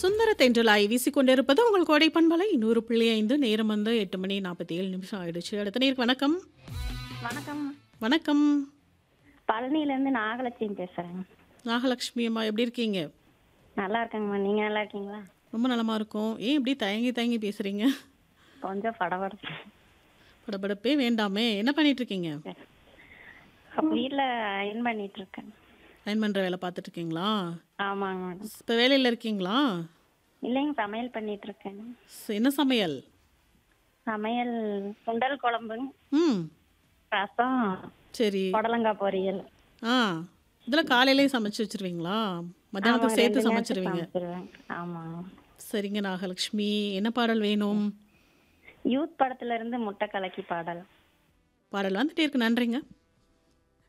சுந்தர தென்றலாய் வீசிக்கொண்டிருப்பது உங்கள் கோடை பண்பலை நூறு புள்ளி ஐந்து நேரம் வந்து எட்டு மணி நாற்பத்தி ஏழு நிமிஷம் ஆயிடுச்சு அடுத்த நேருக்கு வணக்கம் வணக்கம் வணக்கம் பழனியிலேருந்து நாகலட்சுமி பேசுகிறேங்க நாகலட்சுமி அம்மா எப்படி இருக்கீங்க நல்லா இருக்கேங்கம்மா நீங்கள் நல்லா இருக்கீங்களா ரொம்ப நலமா இருக்கும் ஏன் இப்படி தயங்கி தயங்கி பேசுறீங்க கொஞ்சம் படபடப்பு படபடப்பே வேண்டாமே என்ன பண்ணிட்டு இருக்கீங்க வீட்டில் அயன் பண்ணிட்டு இருக்கேன் அயன் பண்ற வேலை பார்த்துட்டு இருக்கீங்களா ஆமாங்க மேடம் இப்போ வேலையில் இருக்கீங்களா இல்லைங்க சமையல் பண்ணிட்டு இருக்கேன் ச- என்ன சமையல் சமையல் சுண்டல் குழம்புங்க ம் ரசம் சரி புடலங்காய் பொரியல் ஆ இதில் காலையிலே சமைச்சு வச்சிருவீங்களா மத்தியானத்துக்கு சேர்த்து சமைச்சிருவீங்க சமைச்சிருவேன் ஆமாங்க சரிங்க நாகலட்சுமி என்ன பாடல் வேணும் யூத் படத்துல இருந்து முட்டை கலக்கி பாடல் பாடல் வந்துட்டே இருக்கு நன்றிங்க